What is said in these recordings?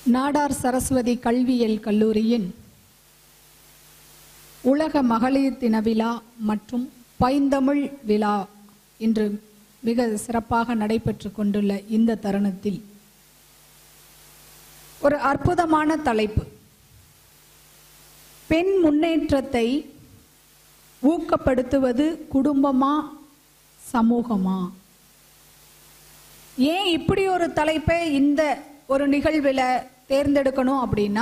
நாடார் சரஸ்வதி கல்வியியல் கல்லூரியின் உலக மகளிர் தின விழா மற்றும் பைந்தமிழ் விழா இன்று மிக சிறப்பாக நடைபெற்று கொண்டுள்ள இந்த தருணத்தில் ஒரு அற்புதமான தலைப்பு பெண் முன்னேற்றத்தை ஊக்கப்படுத்துவது குடும்பமா சமூகமா ஏன் இப்படி ஒரு தலைப்பை இந்த ஒரு நிகழ்வில் தேர்ந்தெடுக்கணும் அப்படின்னா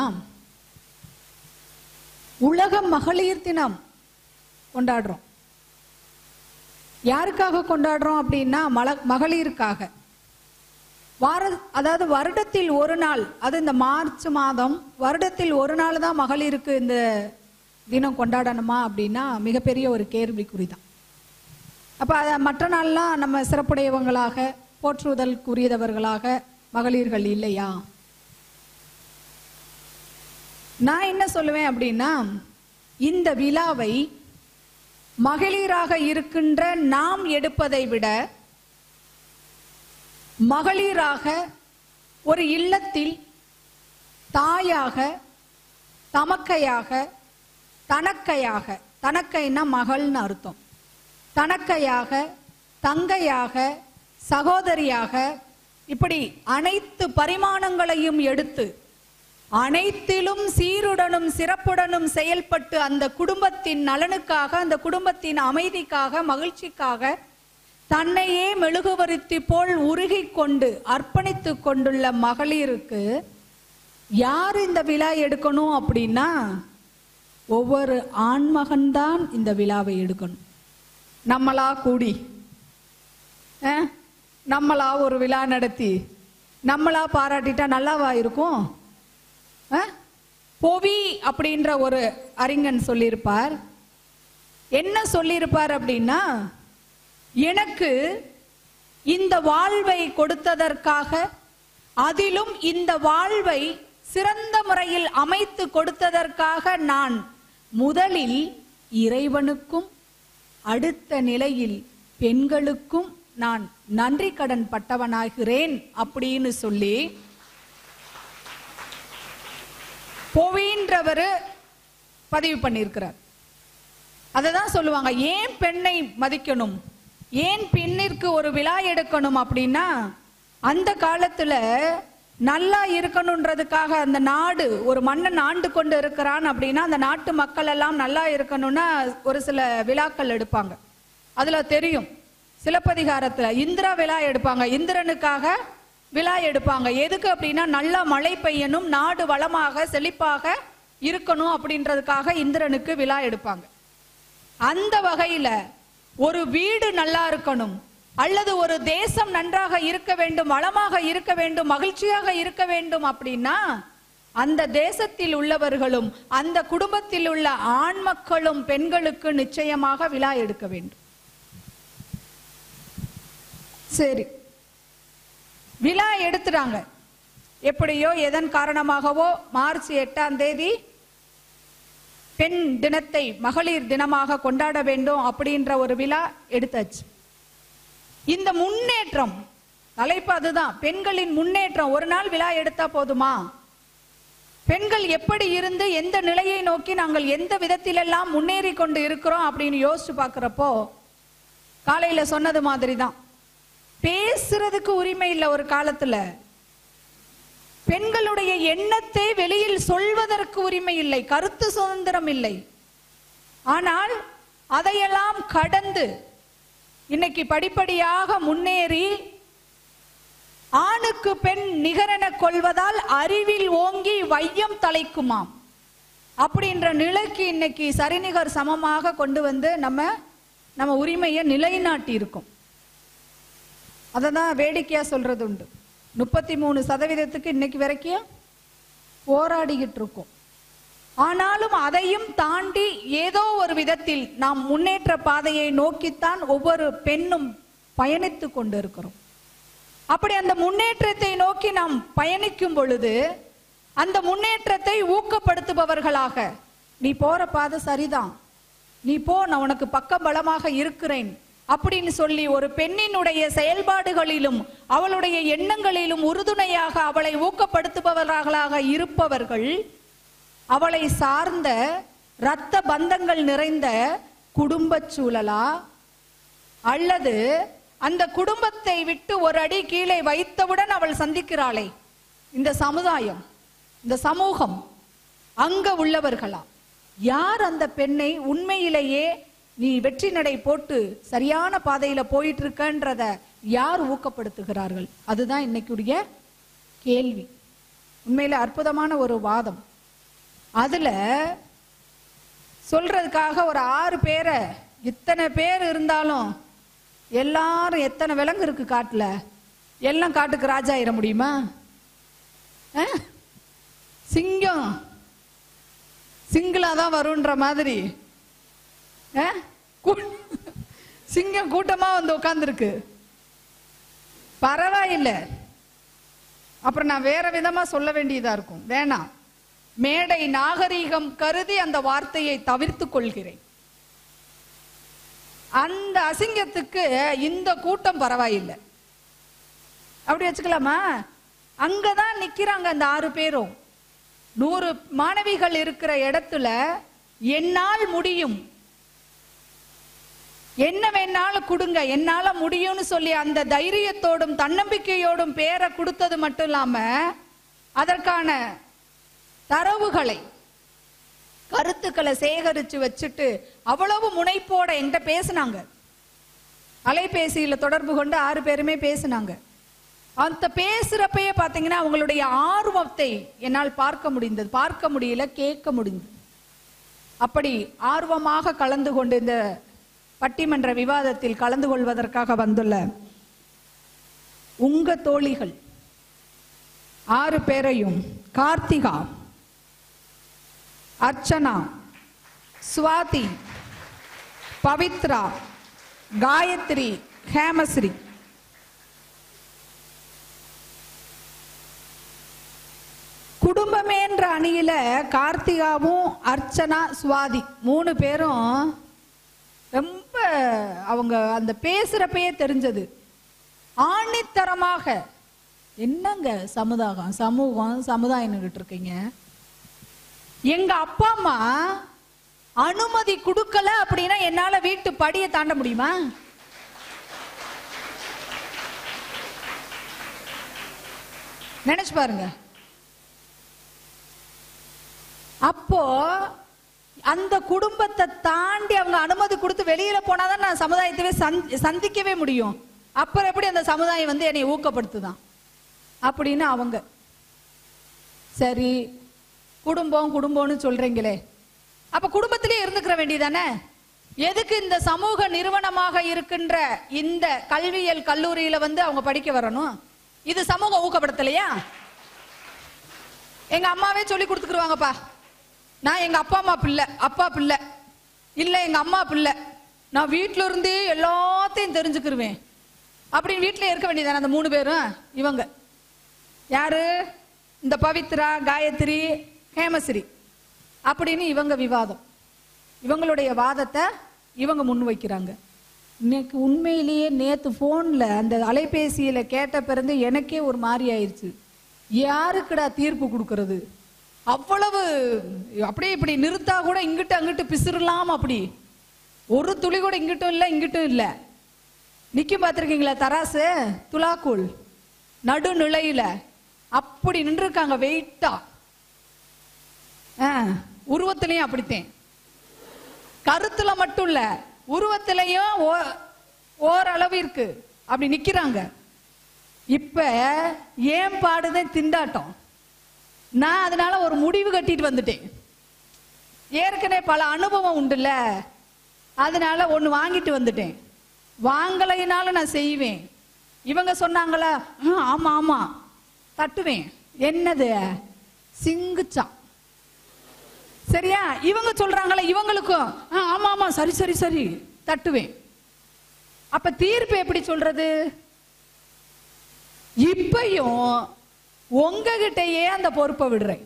உலக மகளிர் தினம் கொண்டாடுறோம் யாருக்காக கொண்டாடுறோம் அப்படின்னா மல மகளிருக்காக வார அதாவது வருடத்தில் ஒரு நாள் அது இந்த மார்ச் மாதம் வருடத்தில் ஒரு நாள் தான் மகளிருக்கு இந்த தினம் கொண்டாடணுமா அப்படின்னா மிகப்பெரிய ஒரு கேள்விக்குறி தான் அப்போ அதை மற்ற நாள்லாம் நம்ம சிறப்புடையவங்களாக போற்றுதலுக்குரியதவர்களாக மகளிர்கள் இல்லையா நான் என்ன சொல்லுவேன் அப்படின்னா இந்த விழாவை மகளிராக இருக்கின்ற நாம் எடுப்பதை விட மகளிராக ஒரு இல்லத்தில் தாயாக தமக்கையாக தனக்கையாக தனக்கைன்னா மகள்னு அர்த்தம் தனக்கையாக தங்கையாக சகோதரியாக இப்படி அனைத்து பரிமாணங்களையும் எடுத்து அனைத்திலும் சீருடனும் சிறப்புடனும் செயல்பட்டு அந்த குடும்பத்தின் நலனுக்காக அந்த குடும்பத்தின் அமைதிக்காக மகிழ்ச்சிக்காக தன்னையே மெழுகுவருத்தி போல் உருகி கொண்டு அர்ப்பணித்து கொண்டுள்ள மகளிருக்கு யார் இந்த விழா எடுக்கணும் அப்படின்னா ஒவ்வொரு ஆண்மகன்தான் இந்த விழாவை எடுக்கணும் நம்மளா கூடி அஹ், நம்மளா ஒரு விழா நடத்தி நம்மளா பாராட்டிட்டா நல்லாவா இருக்கும் அஹ்? பொவி அப்படின்ற ஒரு அறிஞன் சொல்லியிருப்பார் என்ன சொல்லியிருப்பார் அப்படின்னா எனக்கு இந்த வாழ்வை கொடுத்ததற்காக அதிலும் இந்த வாழ்வை சிறந்த முறையில் அமைத்து கொடுத்ததற்காக நான் முதலில் இறைவனுக்கும் அடுத்த நிலையில் பெண்களுக்கும் நான் நன்றி கடன் பட்டவனாகிறேன் அப்படின்னு சொல்லி போவின்றவர் பதிவு பண்ணியிருக்கிறார் அதை தான் சொல்லுவாங்க ஏன் பெண்ணை மதிக்கணும் ஏன் பெண்ணிற்கு ஒரு விழா எடுக்கணும் அப்படின்னா அந்த காலத்துல நல்லா இருக்கணுன்றதுக்காக அந்த நாடு ஒரு மன்னன் ஆண்டு கொண்டு இருக்கிறான் அப்படின்னா அந்த நாட்டு மக்கள் எல்லாம் நல்லா இருக்கணும்னா ஒரு சில விழாக்கள் எடுப்பாங்க அதுல தெரியும் சிலப்பதிகாரத்துல இந்திரா விழா எடுப்பாங்க இந்திரனுக்காக விழா எடுப்பாங்க எதுக்கு அப்படின்னா நல்லா மழை பெய்யணும் நாடு வளமாக செழிப்பாக இருக்கணும் அப்படின்றதுக்காக இந்திரனுக்கு விழா எடுப்பாங்க அந்த வகையில ஒரு வீடு நல்லா இருக்கணும் அல்லது ஒரு தேசம் நன்றாக இருக்க வேண்டும் வளமாக இருக்க வேண்டும் மகிழ்ச்சியாக இருக்க வேண்டும் அப்படின்னா அந்த தேசத்தில் உள்ளவர்களும் அந்த குடும்பத்தில் உள்ள ஆண் மக்களும் பெண்களுக்கு நிச்சயமாக விழா எடுக்க வேண்டும் சரி விழா எடுத்துட்டாங்க எப்படியோ எதன் காரணமாகவோ மார்ச் எட்டாம் தேதி பெண் தினத்தை மகளிர் தினமாக கொண்டாட வேண்டும் அப்படின்ற ஒரு விழா எடுத்தாச்சு இந்த முன்னேற்றம் தலைப்பு அதுதான் பெண்களின் முன்னேற்றம் ஒரு நாள் விழா எடுத்தா போதுமா பெண்கள் எப்படி இருந்து எந்த நிலையை நோக்கி நாங்கள் எந்த விதத்திலெல்லாம் முன்னேறி கொண்டு இருக்கிறோம் அப்படின்னு யோசிச்சு பார்க்கிறப்போ காலையில சொன்னது மாதிரி தான் பேசுறதுக்கு உரிமை இல்லை ஒரு காலத்துல பெண்களுடைய எண்ணத்தை வெளியில் சொல்வதற்கு உரிமை இல்லை கருத்து சுதந்திரம் இல்லை ஆனால் அதையெல்லாம் கடந்து இன்னைக்கு படிப்படியாக முன்னேறி ஆணுக்கு பெண் நிகரென கொள்வதால் அறிவில் ஓங்கி வையம் தலைக்குமாம் அப்படின்ற நிலைக்கு இன்னைக்கு சரிநிகர் சமமாக கொண்டு வந்து நம்ம நம்ம உரிமையை நிலைநாட்டி இருக்கோம் அதை தான் வேடிக்கையா சொல்றது உண்டு முப்பத்தி மூணு சதவீதத்துக்கு இன்னைக்கு வரைக்கும் போராடிக்கிட்டு இருக்கோம் ஆனாலும் அதையும் தாண்டி ஏதோ ஒரு விதத்தில் நாம் முன்னேற்ற பாதையை நோக்கித்தான் ஒவ்வொரு பெண்ணும் பயணித்து கொண்டு இருக்கிறோம் அப்படி அந்த முன்னேற்றத்தை நோக்கி நாம் பயணிக்கும் பொழுது அந்த முன்னேற்றத்தை ஊக்கப்படுத்துபவர்களாக நீ போற பாதை சரிதான் நீ போ நான் உனக்கு பக்க பலமாக இருக்கிறேன் அப்படின்னு சொல்லி ஒரு பெண்ணினுடைய செயல்பாடுகளிலும் அவளுடைய எண்ணங்களிலும் உறுதுணையாக அவளை ஊக்கப்படுத்துபவர்களாக இருப்பவர்கள் அவளை சார்ந்த இரத்த பந்தங்கள் நிறைந்த குடும்பச் சூழலா அல்லது அந்த குடும்பத்தை விட்டு ஒரு அடி கீழே வைத்தவுடன் அவள் சந்திக்கிறாளே இந்த சமுதாயம் இந்த சமூகம் அங்க உள்ளவர்களா யார் அந்த பெண்ணை உண்மையிலேயே நீ வெற்றி நடை போட்டு சரியான பாதையில போயிட்டு இருக்கன்றத யார் ஊக்கப்படுத்துகிறார்கள் அதுதான் இன்னைக்குடைய கேள்வி உண்மையில அற்புதமான ஒரு வாதம் அதுல சொல்றதுக்காக ஒரு ஆறு பேரை இத்தனை பேர் இருந்தாலும் எல்லாரும் எத்தனை விலங்கு இருக்கு காட்டுல எல்லாம் காட்டுக்கு ராஜா ஆயிட முடியுமா ஆ? சிங்கம் சிங்கிளா தான் வரும்ன்ற மாதிரி ஆ? கூ- சிங்கம் கூட்டமா வந்து உட்கார்ந்துருக்கு பரவாயில்லை அப்புறம் நான் வேற விதமா சொல்ல வேண்டியதா இருக்கும் வேணாம் மேடை நாகரீகம் கருதி அந்த வார்த்தையை தவிர்த்து கொள்கிறேன் அந்த அசிங்கத்துக்கு இந்த கூட்டம் பரவாயில்லை அப்படி வச்சுக்கலாமா அங்கதான் நிக்கிறாங்க அந்த ஆறு பேரும் நூறு மாணவிகள் இருக்கிற இடத்துல என்னால் முடியும் என்ன வேணாலும் கொடுங்க என்னால முடியும்னு சொல்லி அந்த தைரியத்தோடும் தன்னம்பிக்கையோடும் பேரை கொடுத்தது மட்டும் இல்லாம அதற்கான தரவுகளை கருத்துக்களை சேகரிச்சு வச்சுட்டு அவ்வளவு முனைப்போட என்கிட்ட பேசுனாங்க அலைபேசியில தொடர்பு கொண்டு ஆறு பேருமே பேசுனாங்க அந்த பேசுறப்பயே பாத்தீங்கன்னா அவங்களுடைய ஆர்வத்தை என்னால் பார்க்க முடிந்தது பார்க்க முடியல கேட்க முடிந்தது அப்படி ஆர்வமாக கலந்து கொண்டு இந்த பட்டிமன்ற விவாதத்தில் கலந்து கொள்வதற்காக வந்துள்ள உங்க தோழிகள் ஆறு பேரையும் கார்த்திகா அர்ச்சனா சுவாதி பவித்ரா காயத்ரி ஹேமஸ்ரீ குடும்பமேன்ற அணியில கார்த்திகாவும் அர்ச்சனா சுவாதி மூணு பேரும் ரொம்ப அவங்க அந்த பேசுறப்பயே தெரிஞ்சது ஆணித்தரமாக என்னங்க சமுதாயம் சமூகம் சமுதாயம்னுகிட்டு இருக்கீங்க எங்க அப்பா அம்மா அனுமதி கொடுக்கல அப்படின்னா என்னால வீட்டு படியை தாண்ட முடியுமா நினைச்சு பாருங்க அப்போ அந்த குடும்பத்தை தாண்டி அவங்க அனுமதி கொடுத்து வெளியில போனாதான் நான் சமுதாயத்தவே சந்தி- சந்திக்கவே முடியும் அப்புறம் எப்படி அந்த சமுதாயம் வந்து என்னை ஊக்கப்படுத்துதான் அப்படின்னு அவங்க சரி குடும்பம் குடும்பம்னு சொல்றீங்களே அப்ப குடும்பத்திலே இருந்துக்கிற வேண்டியதானே எதுக்கு இந்த சமூக நிறுவனமாக இருக்கின்ற இந்த கல்வியியல் கல்லூரியில வந்து அவங்க படிக்க வரணும் இது சமூக ஊக்கப்படுத்தலையா எங்க அம்மாவே சொல்லி கொடுத்துக்குருவாங்கப்பா நான் எங்க அப்பா அம்மா பிள்ளை அப்பா பிள்ளை இல்ல எங்க அம்மா பிள்ளை நான் வீட்ல இருந்தே எல்லாத்தையும் தெரிஞ்சுக்கிருவேன் அப்படின்னு வீட்ல இருக்க வேண்டியதானே அந்த மூணு பேரும் இவங்க யாரு இந்த பவித்ரா காயத்ரி ஹேமஸ்ரீ அப்படின்னு இவங்க விவாதம் இவங்களுடைய வாதத்தை இவங்க முன் வைக்கிறாங்க இன்னைக்கு உண்மையிலேயே நேத்து போன்ல அந்த அலைபேசியில கேட்ட பிறந்து எனக்கே ஒரு மாதிரி ஆயிடுச்சு யாருக்குடா தீர்ப்பு கொடுக்கறது அவ்வளவு அப்படியே இப்படி நிறுத்தா கூட இங்கிட்டு அங்கிட்டு பிசிறலாம் அப்படி ஒரு துளி கூட இங்கிட்டும் இல்லை இங்கிட்டும் இல்லை நிக்கும் பார்த்திருக்கீங்களா தராசு துலாக்கூல் நடுநிலையில அப்படி நின்றுருக்காங்க வெயிட்டா உருவத்திலையும் அப்படித்தேன் கருத்துல மட்டும் இல்ல உருவத்திலையும் ஓ- ஓரளவிற்கு அப்படி நிக்கிறாங்க இப்ப ஏன் பாடுதான் திண்டாட்டம் நான் அதனால ஒரு முடிவு கட்டிட்டு வந்துட்டேன் ஏற்கனவே பல அனுபவம் உண்டுல்ல அதனால ஒண்ணு வாங்கிட்டு வந்துட்டேன் வாங்கலைனாலும் நான் செய்வேன் இவங்க சொன்னாங்களா "ஆ, ஆமா ஆமா தட்டுவேன் என்னது சிங்குச்சான் சரியா இவங்க சொல்றாங்களே இவங்களுக்கும் "ஆ, ஆமா ஆமா சரி சரி சரி தட்டுவேன் அப்ப தீர்ப்பு எப்படி சொல்றது இப்பையும் உங்ககிட்டயே அந்த பொறுப்பை விடுறேன்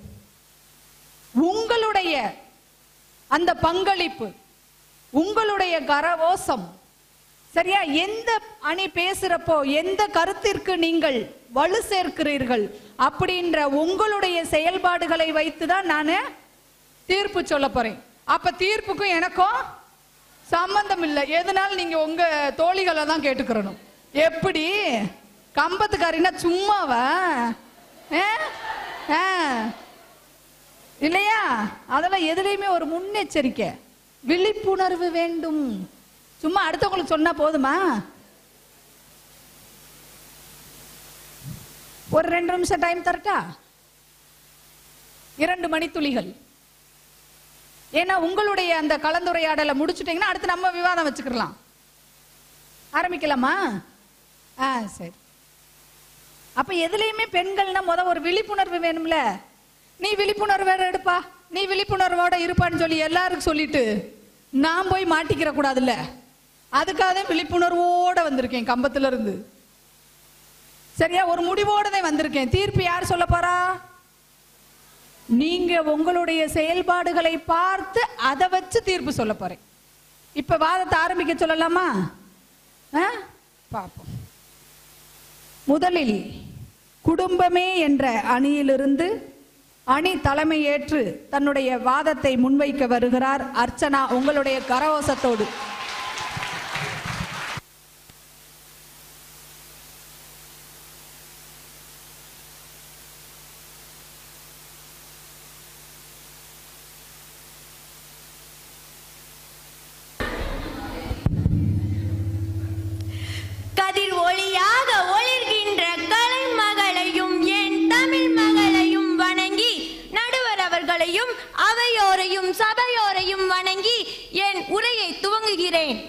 உங்களுடைய அந்த பங்களிப்பு உங்களுடைய கரவோசம் சரியா எந்த அணி பேசுறப்போ எந்த கருத்திற்கு நீங்கள் வலு சேர்க்கிறீர்கள் அப்படின்ற உங்களுடைய செயல்பாடுகளை வைத்து தான் நான் தீர்ப்பு சொல்ல போறேன் அப்ப தீர்ப்புக்கும் எனக்கும் சம்பந்தம் இல்லை எதனால நீங்க உங்க தோழிகளை தான் கேட்டுக்கிறணும் எப்படி கம்பத்துக்காரின்னா சும்மாவா ஆ? ஆ. இல்லையா அதெல்லாம் எதுலையுமே ஒரு முன்னெச்சரிக்கை விழிப்புணர்வு வேண்டும் சும்மா அடுத்தவங்களுக்கு சொன்னா போதுமா ஒரு ரெண்டு நிமிஷம் டைம் தரட்டா இரண்டு மணித்துளிகள் ஏன்னா உங்களுடைய அந்த கலந்துரையாடலை முடிச்சுட்டீங்கன்னா அடுத்து நம்ம விவாதம் வச்சுக்கலாம் ஆரம்பிக்கலாமா ஆ சரி அப்ப எதுலயுமே பெண்கள்னா முத ஒரு விழிப்புணர்வு வேணும்ல நீ விழிப்புணர்வோட எடுப்பா நீ விழிப்புணர்வோட இருப்பான்னு சொல்லி எல்லாருக்கும் சொல்லிட்டு நான் போய் மாட்டிக்கிற கூடாதுல்ல அதுக்காக தான் விழிப்புணர்வோட வந்திருக்கேன் கம்பத்துல இருந்து சரியா ஒரு முடிவோட தான் வந்திருக்கேன் தீர்ப்பு யார் சொல்ல போறா நீங்க உங்களுடைய செயல்பாடுகளை பார்த்து அதை வச்சு தீர்ப்பு சொல்ல போறேன் இப்ப வாதத்தை ஆரம்பிக்க சொல்லலாமா ஆ? பார்ப்போம் முதலில் குடும்பமே என்ற அணியிலிருந்து அணி தலைமையேற்று தன்னுடைய வாதத்தை முன்வைக்க வருகிறார் அர்ச்சனா உங்களுடைய கரவோசத்தோடு கதிர் ஒளியாக ஒளிர்கின்ற கலை மகளையும் என் தமிழ் மகளையும் வணங்கி நடுவர் அவர்களையும் அவையோரையும் சபையோரையும் வணங்கி என் உரையை துவங்குகிறேன்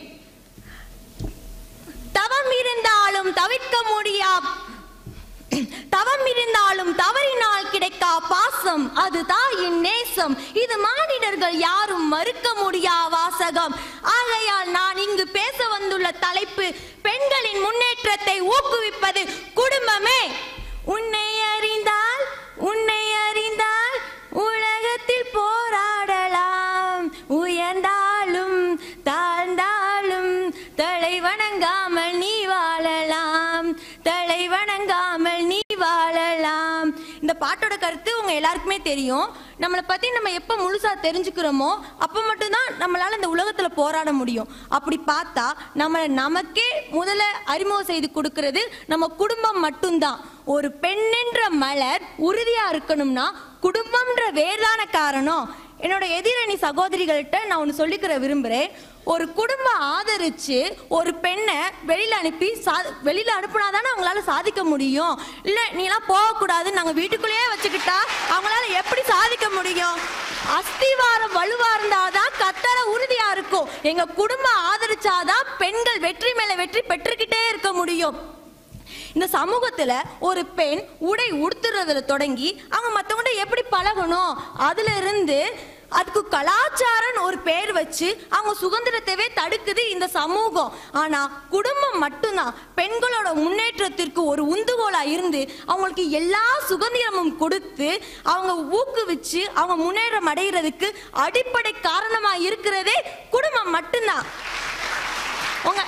தவம் இருந்தாலும் தவிர்க்க முடியா தவம் இருந்தாலும் தவறினால் கிடைக்கா பாசம் அது தாயின் நேசம் இது மானிடர்கள் யாரும் மறுக்க முடியா வாசகம் ஆகையால் நான் இங்கு பேச வந்துள்ள தலைப்பு பெண்களின் முன்னேற்றத்தை ஊக்குவிப்பது குடும்பமே உன்னை அறிந்தால் உன்னை அறிந்தால் உலகத்தில் போராடலாம் உயர்ந்தாலும் தாழ்ந்தாலும் தலை வணங்காமல் நீ வாழலாம் தலை வணங்காமல் நீ வாழலாம் இந்த பாட்டோட கருத்து உங்க எல்லாருக்குமே தெரியும் நம்மளை பத்தி நம்ம எப்ப முழுசா தெரிஞ்சுக்கிறோமோ அப்ப மட்டும்தான் நம்மளால இந்த உலகத்துல போராட முடியும் அப்படி பார்த்தா நம்ம நமக்கே முதல்ல அறிமுகம் செய்து கொடுக்கிறது நம்ம குடும்பம் மட்டும்தான் ஒரு பெண்ணென்ற மலர் உறுதியா இருக்கணும்னா குடும்பம்ன்ற வேறான காரணம் என்னோட எதிரணி சகோதரிகள்கிட்ட நான் ஒன்று சொல்லிக்கிற விரும்புகிறேன் ஒரு குடும்பம் ஆதரிச்சு ஒரு பெண்ணை வெளியில அனுப்பி சா வெளியில அனுப்புனாதானே அவங்களால சாதிக்க முடியும் இல்லை நீலாம் போகக்கூடாது நாங்கள் வீட்டுக்குள்ளேயே வச்சுக்கிட்டா அவங்களால எப்படி சாதிக்க முடியும் அஸ்திவாரம் வலுவா இருந்தாதான் கத்தர உறுதியா இருக்கும் எங்க குடும்பம் ஆதரிச்சாதான் பெண்கள் வெற்றி மேல வெற்றி பெற்றுக்கிட்டே இருக்க முடியும் இந்த சமூகத்துல ஒரு பெண் உடை உடுத்துறதுல தொடங்கி அவங்க மத்தவங்கள்ட்ட எப்படி பழகணும் அதுல இருந்து அதுக்கு கலாச்சாரம் ஒரு பேர் வச்சு அவங்க சுதந்திரத்தைவே தடுக்குது இந்த சமூகம் ஆனா குடும்பம் மட்டும்தான் பெண்களோட முன்னேற்றத்திற்கு ஒரு உந்துகோலா இருந்து அவங்களுக்கு எல்லா சுதந்திரமும் கொடுத்து அவங்க ஊக்குவிச்சு அவங்க முன்னேற்றம் அடைகிறதுக்கு அடிப்படை காரணமா இருக்கிறதே குடும்பம் மட்டும்தான் உங்க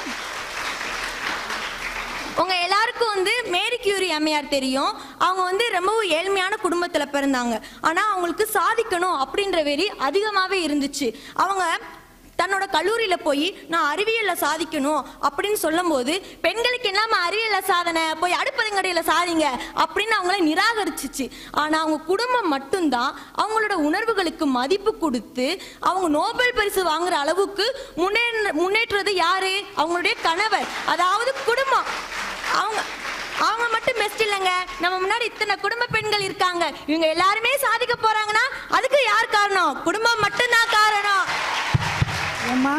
உங்க எல்லாருக்கும் வந்து மேரி கியூரி அம்மையார் தெரியும் அவங்க வந்து ரொம்பவும் ஏழ்மையான குடும்பத்துல பிறந்தாங்க ஆனா அவங்களுக்கு சாதிக்கணும் அப்படின்ற வெறி அதிகமாவே இருந்துச்சு அவங்க தன்னோட கல்லூரியில போய் நான் அறிவியல்ல சாதிக்கணும் அப்படின்னு சொல்லும்போது பெண்களுக்கு என்னமா அறிவியல்ல சாதனை போய் அடுப்பதுங்கடையில சாதிங்க அப்படின்னு அவங்கள நிராகரிச்சிச்சு ஆனா அவங்க குடும்பம் மட்டும்தான் அவங்களோட உணர்வுகளுக்கு மதிப்பு கொடுத்து அவங்க நோபல் பரிசு வாங்குற அளவுக்கு முன்னேற முன்னேற்றது யாரு அவங்களுடைய கணவர் அதாவது குடும்பம் அவங்க அவங்க மட்டும் பெஸ்ட் இல்லைங்க நம்ம முன்னாடி இத்தனை குடும்ப பெண்கள் இருக்காங்க இவங்க எல்லாருமே சாதிக்க போறாங்கன்னா அதுக்கு யார் காரணம் குடும்பம் மட்டும்தான் காரணம் ஏம்மா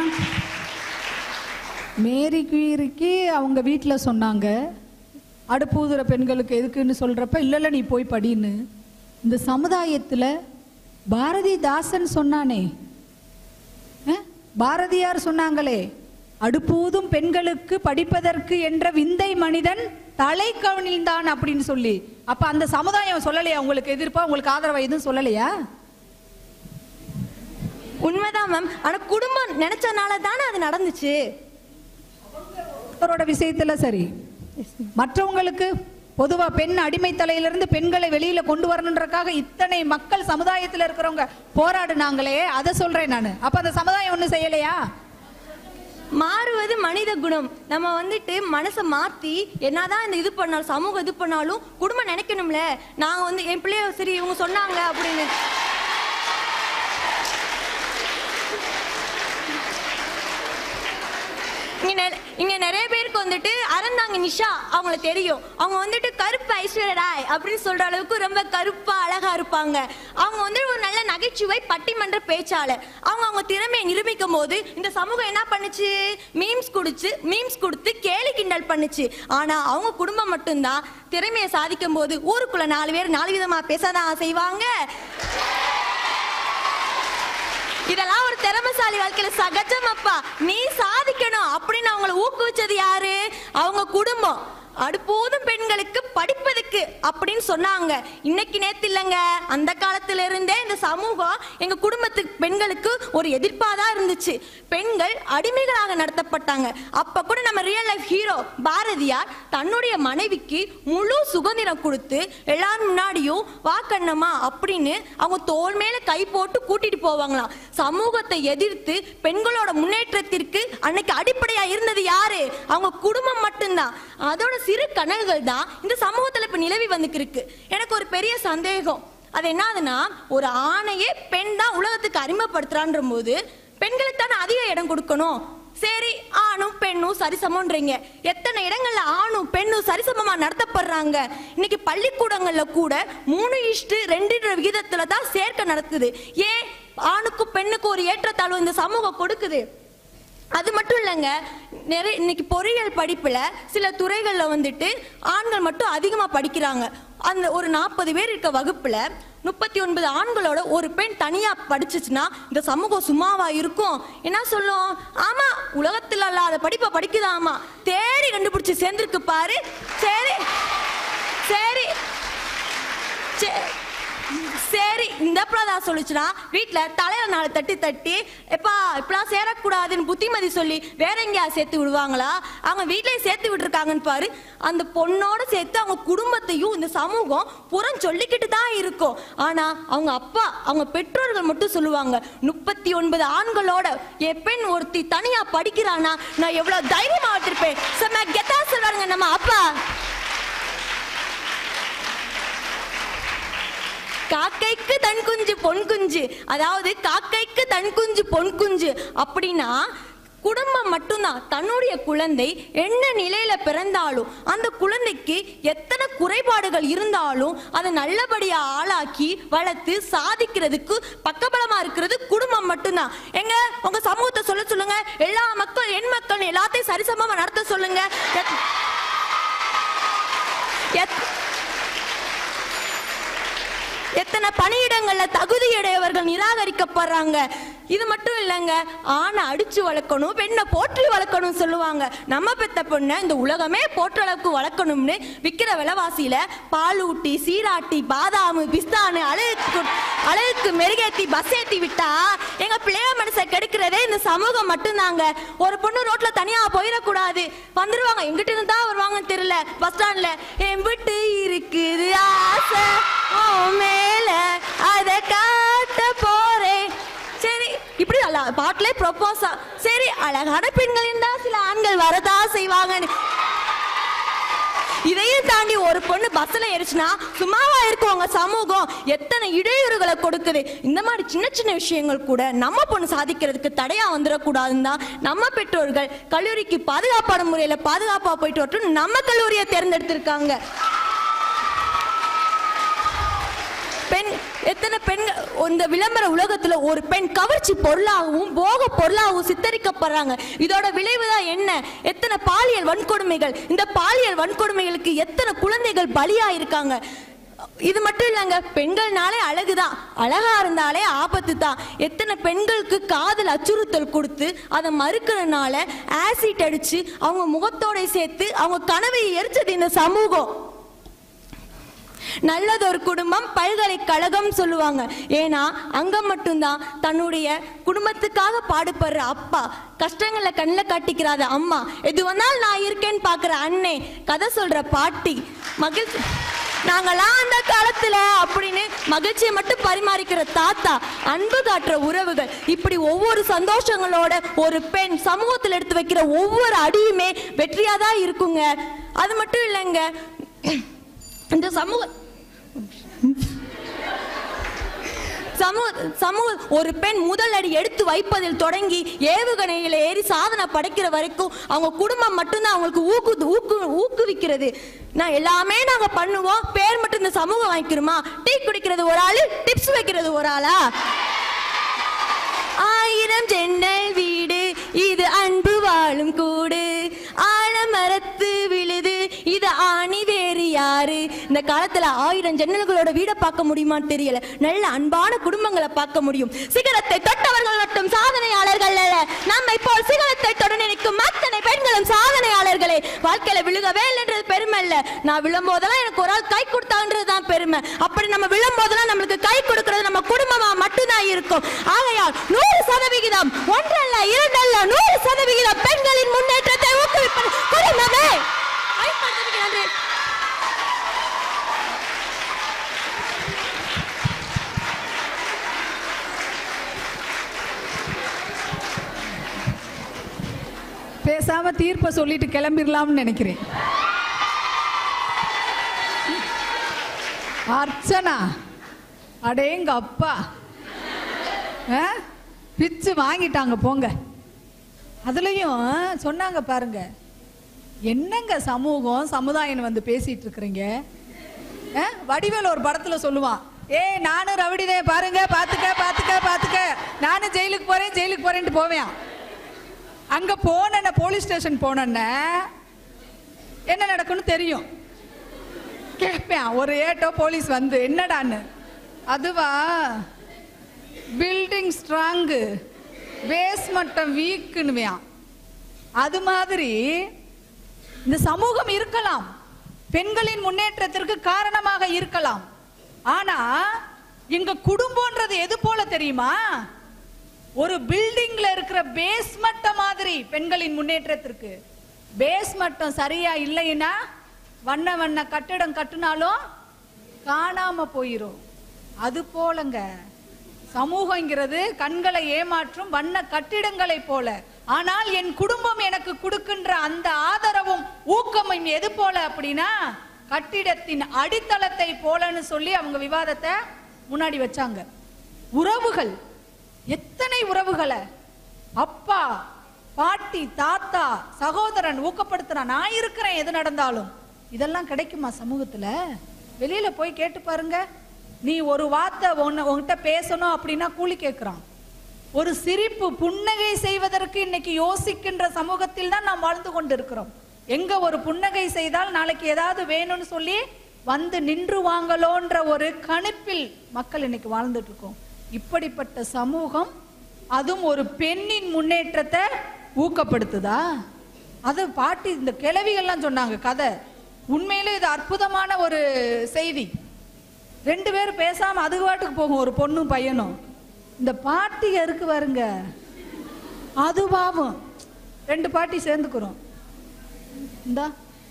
மேரி குயிரிக்கு அவங்க வீட்டில் சொன்னாங்க அடுப்பூதுற பெண்களுக்கு எதுக்குன்னு சொல்கிறப்ப இல்லை இல்லை நீ போய் படின்னு இந்த சமுதாயத்தில் பாரதிதாசன் சொன்னானே அஹ்? பாரதியார் சொன்னாங்களே அடுப்பூதும் பெண்களுக்கு படிப்பதற்கு என்ற விந்தை மனிதன் தலை கவனில்தான் அப்படின்னு சொல்லி அப்ப அந்த சமுதாயம் சொல்லலையா உங்களுக்கு எதிர்ப்பா உங்களுக்கு ஆதரவா எதுவும் சொல்லலையா உண்மைதான் மேம் ஆனா குடும்பம் நினைச்சனால தானே அது நடந்துச்சு ஒருத்தரோட விஷயத்துல சரி மற்றவங்களுக்கு பொதுவா பெண் அடிமை தலையிலிருந்து பெண்களை வெளியில கொண்டு வரணுன்றக்காக இத்தனை மக்கள் சமுதாயத்துல இருக்கிறவங்க போராடுனாங்களே அதை சொல்றேன் நான் அப்ப அந்த சமுதாயம் ஒண்ணும் செய்யலையா மாறுவது மனித குணம் நம்ம வந்துட்டு மனசை மாத்தி என்னதான் இந்த இது பண்ணாலும் சமூகம் இது பண்ணாலும் குடும்பம் நினைக்கணும்ல நாங்க வந்து என் பிள்ளைய சரி இவங்க சொன்னாங்க அப்படின்னு இங்க நெ- இங்க நிறைய பேருக்கு வந்துட்டு அறந்தாங்க நிஷா அவங்கள தெரியும் அவங்க வந்துட்டு கருப்பு ஐஸ்வர்யா ராய் அப்படின்னு சொல்ற அளவுக்கு ரொம்ப கருப்பா அழகா இருப்பாங்க அவங்க வந்து ஒரு நல்ல நகைச்சுவை பட்டிமன்ற பேச்சாளர் அவங்க அவங்க திறமையை நிரூபிக்கும் போது இந்த சமூகம் என்ன பண்ணுச்சு மீம்ஸ் குடிச்சு மீம்ஸ் கொடுத்து கேலி கிண்டல் பண்ணுச்சு ஆனா அவங்க குடும்பம் மட்டும்தான் திறமையை சாதிக்கும் போது ஊருக்குள்ள நாலு பேர் நாலு விதமா பேசதான் செய்வாங்க இதெல்லாம் ஒரு திறமைசாலி வாழ்க்கையில சகஜம் அப்பா நீ சாதிக்கணும் அப்படின்னு அவங்கள ஊக்குவிச்சது யாரு அவங்க குடும்பம் அடுப்போதும் பெண்களுக்கு படிப்பதுக்கு அப்படின்னு சொன்னாங்க இன்னைக்கு நேத்து இல்லைங்க அந்த காலத்துல இருந்தே இந்த சமூகம் எங்க குடும்பத்துக்கு பெண்களுக்கு ஒரு எதிர்ப்பாதான் இருந்துச்சு பெண்கள் அடிமைகளாக நடத்தப்பட்டாங்க அப்ப கூட நம்ம ரியல் லைஃப் ஹீரோ பாரதியார் தன்னுடைய மனைவிக்கு முழு சுதந்திரம் கொடுத்து எல்லாரும் முன்னாடியும் வாக்கண்ணம்மா அப்படின்னு அவங்க தோள் மேல கை போட்டு கூட்டிட்டு போவாங்களாம் சமூகத்தை எதிர்த்து பெண்களோட முன்னேற்றத்திற்கு அன்னைக்கு அடிப்படையா இருந்தது யாரு அவங்க குடும்பம் மட்டும்தான் அதோட சிறு கனவுகள் தான் இந்த சமூகத்துல இப்ப நிலவி வந்துருக்கு எனக்கு ஒரு பெரிய சந்தேகம் அது என்னதுன்னா ஒரு ஆணையே பெண் தான் உலகத்துக்கு அறிமுகப்படுத்துறான்ற போது பெண்களுக்கு தானே அதிக இடம் கொடுக்கணும் சரி ஆணும் பெண்ணும் சரிசமன்றீங்க எத்தனை இடங்கள்ல ஆணும் பெண்ணும் சரிசமமா நடத்தப்படுறாங்க இன்னைக்கு பள்ளிக்கூடங்கள்ல கூட மூணு இஷ்டு ரெண்டுன்ற விகிதத்துல தான் சேர்க்கை நடக்குது ஏன் ஆணுக்கும் பெண்ணுக்கும் ஒரு ஏற்றத்தாழ்வு இந்த சமூகம் கொடுக்குது அது மட்டும் இல்லைங்க நிறைய இன்னைக்கு பொறியியல் படிப்புல சில துறைகள்ல வந்துட்டு ஆண்கள் மட்டும் அதிகமா படிக்கிறாங்க அந்த ஒரு நாற்பது பேர் இருக்க வகுப்புல முப்பத்தி ஒன்பது ஆண்களோட ஒரு பெண் தனியா படிச்சுச்சுன்னா இந்த சமூகம் சும்மாவா இருக்கும் என்ன சொல்லும் ஆமா உலகத்துல இல்லாத படிப்பை படிக்குதாமா தேடி கண்டுபிடிச்சு சேர்ந்திருக்கு பாரு சரி சரி சே- சரி இந்த பிரதா சொல்லுச்சுன்னா வீட்ல தலையில நாலு தட்டி தட்டி எப்பா இப்பெல்லாம் சேரக்கூடாதுன்னு புத்திமதி சொல்லி வேற எங்கேயா சேர்த்து விடுவாங்களா அவங்க வீட்லயே சேர்த்து விட்டுருக்காங்கன்னு பாரு அந்த பொண்ணோட சேர்த்து அவங்க குடும்பத்தையும் இந்த சமூகம் புறம் சொல்லிக்கிட்டு தான் இருக்கும் ஆனா அவங்க அப்பா அவங்க பெற்றோர்கள் மட்டும் சொல்லுவாங்க முப்பத்தி ஒன்பது ஆண்களோட என் பெண் ஒருத்தி தனியா படிக்கிறானா நான் எவ்வளவு தைரியமா விட்டுருப்பேன் செம்ம கெத்தா சொல்றாங்க நம்ம அப்பா காக்கைக்கு தன் குஞ்சு பொன் குஞ்சு அதாவது காக்கைக்கு தன் குஞ்சு பொன் குஞ்சு அப்படின்னா குடும்பம் மட்டும்தான் தன்னுடைய குழந்தை என்ன நிலையில பிறந்தாலும் அந்த குழந்தைக்கு எத்தனை குறைபாடுகள் இருந்தாலும் அதை நல்லபடியா ஆளாக்கி வளர்த்து சாதிக்கிறதுக்கு பக்கபலமா இருக்கிறது குடும்பம் மட்டும்தான் எங்க உங்க சமூகத்தை சொல்ல சொல்லுங்க எல்லா மக்கள் எண் மக்கள் எல்லாத்தையும் சரிசமமா நடத்த சொல்லுங்க எத்- எத்- எத்தனை பணியிடங்கள்ல தகுதியுடையவர்கள் நிராகரிக்கப்படுறாங்க இது மட்டும் இல்லைங்க ஆணை அடிச்சு வளர்க்கணும் பெண்ணை போற்றி வளர்க்கணும் சொல்லுவாங்க நம்ம பெத்த பொண்ணை இந்த உலகமே போற்றளவுக்கு வளர்க்கணும்னு விற்கிற விலைவாசியில பால் ஊட்டி சீராட்டி பாதாமு பிஸ்தானு அழகுக்கு அழகுக்கு மெருகேத்தி பஸ் ஏத்தி விட்டா எங்க பிள்ளைய மனசை கெடுக்கிறதே இந்த சமூகம் மட்டும்தாங்க ஒரு பொண்ணு ரோட்ல தனியா போயிடக்கூடாது வந்துருவாங்க எங்கிட்ட இருந்தா வருவாங்கன்னு தெரியல பஸ் ஸ்டாண்ட்ல என் விட்டு இருக்குது ஆசை உன் மேல அத காட்ட போறேன் சரி இப்படி அல்ல பாட்டிலே ப்ரொப்போஸா சரி அழகான பெண்கள் இருந்தா சில ஆண்கள் வரதா செய்வாங்கன்னு இதையும் தாண்டி ஒரு பொண்ணு பஸ்ல ஏறிச்சுன்னா சும்மாவா இருக்கும் உங்க சமூகம் எத்தனை இடையூறுகளை கொடுக்குது இந்த மாதிரி சின்ன சின்ன விஷயங்கள் கூட நம்ம பொண்ணு சாதிக்கிறதுக்கு தடையா வந்துடக்கூடாதுன்னு தான் நம்ம பெற்றோர்கள் கல்லூரிக்கு பாதுகாப்பான முறையில பாதுகாப்பா போயிட்டு வரட்டும் நம்ம கல்லூரியை தேர்ந்தெடுத்திருக்காங்க பெண் எத்தனை பெண்கள் இந்த விளம்பர உலகத்துல ஒரு பெண் கவர்ச்சி பொருளாகவும் போக பொருளாகவும் சித்தரிக்கப்படுறாங்க இதோட விளைவு தான் என்ன எத்தனை பாலியல் வன்கொடுமைகள் இந்த பாலியல் வன்கொடுமைகளுக்கு எத்தனை குழந்தைகள் பலியா இருக்காங்க இது மட்டும் இல்லைங்க பெண்கள்னாலே அழகுதான் அழகா இருந்தாலே ஆபத்து தான் எத்தனை பெண்களுக்கு காதல் அச்சுறுத்தல் கொடுத்து அதை மறுக்கிறதுனால ஆசிட் அடிச்சு அவங்க முகத்தோட சேர்த்து அவங்க கனவை எரிச்சது இந்த சமூகம் நல்லதொரு குடும்பம் பல்கலைக்கழகம் சொல்லுவாங்க ஏன்னா அங்க மட்டும்தான் தன்னுடைய குடும்பத்துக்காக பாடுபடுற அப்பா கஷ்டங்களை கண்ணில் காட்டிக்கிறாத அம்மா எது வந்தாலும் நான் இருக்கேன்னு பார்க்குற அண்ணே கதை சொல்ற பாட்டி மகிழ்ச்சி நாங்களாம் அந்த காலத்துல அப்படின்னு மகிழ்ச்சியை மட்டும் பரிமாறிக்கிற தாத்தா அன்பு காட்டுற உறவுகள் இப்படி ஒவ்வொரு சந்தோஷங்களோட ஒரு பெண் சமூகத்தில் எடுத்து வைக்கிற ஒவ்வொரு அடியுமே வெற்றியா தான் இருக்குங்க அது மட்டும் இல்லைங்க இந்த சமூக சமூக சமூக ஒரு பெண் முதல் அடி எடுத்து வைப்பதில் தொடங்கி ஏவுகணையில ஏறி சாதனை படைக்கிற வரைக்கும் அவங்க குடும்பம் மட்டும்தான் அவங்களுக்கு ஊக்கு ஊக்கு ஊக்குவிக்கிறது நான் எல்லாமே நாங்க பண்ணுவோம் பேர் மட்டும் இந்த சமூகம் வாங்கிக்கிறோமா டீ குடிக்கிறது ஒரு ஆளு டிப்ஸ் வைக்கிறது ஒரு ஆளா ஆயிரம் ஜன்னல் வீடு இது அன்பு வாழும் கூடு ஆலமரத்து விழுது இது ஆணி வேறு யாரு இந்த காலத்துல ஆயிரம் ஜன்னல்களோட வீடை பார்க்க முடியுமான்னு தெரியல நல்ல அன்பான குடும்பங்களை பார்க்க முடியும் சிகரத்தை தொட்டவர்கள் மட்டும் சாதனையாளர்கள் அல்ல நம்மை போல் சிகரத்தை தொட நினைக்கும் அத்தனை பெண்களும் சாதனையாளர்களே வாழ்க்கையில விழுகவே இல்லைன்றது பெருமை இல்ல நான் விழும்போதெல்லாம் எனக்கு ஒரு ஆள் கை கொடுத்தான்றது தான் பெருமை அப்படி நம்ம விழும்போதெல்லாம் நம்மளுக்கு கை கொடுக்கிறது நம்ம குடும்பமா மட்டும்தான் இருக்கும் ஆகையால் நூறு சதவிகிதம் ஒன்றல்ல இரண்டல்ல நூறு சதவிகிதம் பெண்களின் முன்னேற்றத்தை ஊக்குவிப்பது குடும்பமே வாய்ப்பளித்தமைக்கு நன்றி பேசாம தீர்ப்பை சொல்லிட்டு கிளம்பிடலாம்னு நினைக்கிறேன் அர்ச்சனா அடேங்க அப்பா ஆ? பிச்சு வாங்கிட்டாங்க போங்க அதுலயும் சொன்னாங்க பாருங்க என்னங்க சமூகம் சமுதாயம் வந்து பேசிட்டு இருக்கிறீங்க ஆ? வடிவேலு ஒரு படத்துல சொல்லுவான் ஏய் நானும் ரவுடிதே பாருங்க பாத்துக்க பாத்துக்க பாத்துக்க நானும் ஜெயிலுக்கு போறேன் ஜெயிலுக்கு போறேன்ட்டு போவேன் அங்க போன போலீஸ் ஸ்டேஷன் போனேன்ன என்ன நடக்கும்னு தெரியும் கேட்பேன் ஒரு ஏட்டோ போலீஸ் வந்து என்னடான்னு அதுவா பில்டிங் ஸ்ட்ராங்கு பேஸ் மட்டம் வீக்குன்னுவியான் அது மாதிரி இந்த சமூகம் இருக்கலாம் பெண்களின் முன்னேற்றத்திற்கு காரணமாக இருக்கலாம் ஆனா எங்க குடும்பம்ன்றது எது போல தெரியுமா ஒரு பில்டிங்ல இருக்கிற பேஸ் மட்டம் மாதிரி பெண்களின் முன்னேற்றத்திற்கு பேஸ் மட்டம் சரியா இல்லைன்னா வண்ண வண்ண கட்டிடம் கட்டுனாலும் காணாம போயிரும் அது போலங்க சமூகங்கிறது கண்களை ஏமாற்றும் வண்ண கட்டிடங்களை போல ஆனால் என் குடும்பம் எனக்கு கொடுக்கின்ற அந்த ஆதரவும் ஊக்கமும் எது போல அப்படின்னா கட்டிடத்தின் அடித்தளத்தை போலன்னு சொல்லி அவங்க விவாதத்தை முன்னாடி வச்சாங்க உறவுகள் எத்தனை உறவுகளை அப்பா பாட்டி தாத்தா சகோதரன் ஊக்கப்படுத்துறான் நான் இருக்கிறேன் எது நடந்தாலும் இதெல்லாம் கிடைக்குமா சமூகத்துல வெளியில போய் கேட்டு பாருங்க நீ ஒரு வார்த்தை உன்னை உன்கிட்ட பேசணும் அப்படின்னா கூலி கேட்கிறான் ஒரு சிரிப்பு புன்னகை செய்வதற்கு இன்னைக்கு யோசிக்கின்ற சமூகத்தில் தான் நாம் வாழ்ந்து கொண்டிருக்கிறோம் எங்க ஒரு புன்னகை செய்தால் நாளைக்கு ஏதாவது வேணும்னு சொல்லி வந்து நின்று வாங்கலோன்ற ஒரு கணிப்பில் மக்கள் இன்னைக்கு வாழ்ந்துட்டு இருக்கோம் இப்படிப்பட்ட சமூகம் அதுவும் ஒரு பெண்ணின் முன்னேற்றத்தை ஊக்கப்படுத்துதா அது பாட்டி இந்த கிழவிகள்லாம் சொன்னாங்க கதை உண்மையிலே இது அற்புதமான ஒரு செய்தி ரெண்டு பேரும் பேசாம அது பாட்டுக்கு போகும் ஒரு பொண்ணும் பையனும் இந்த பாட்டி இருக்கு பாருங்க அது பாவம் ரெண்டு பாட்டி சேர்ந்துக்கிறோம் இந்தா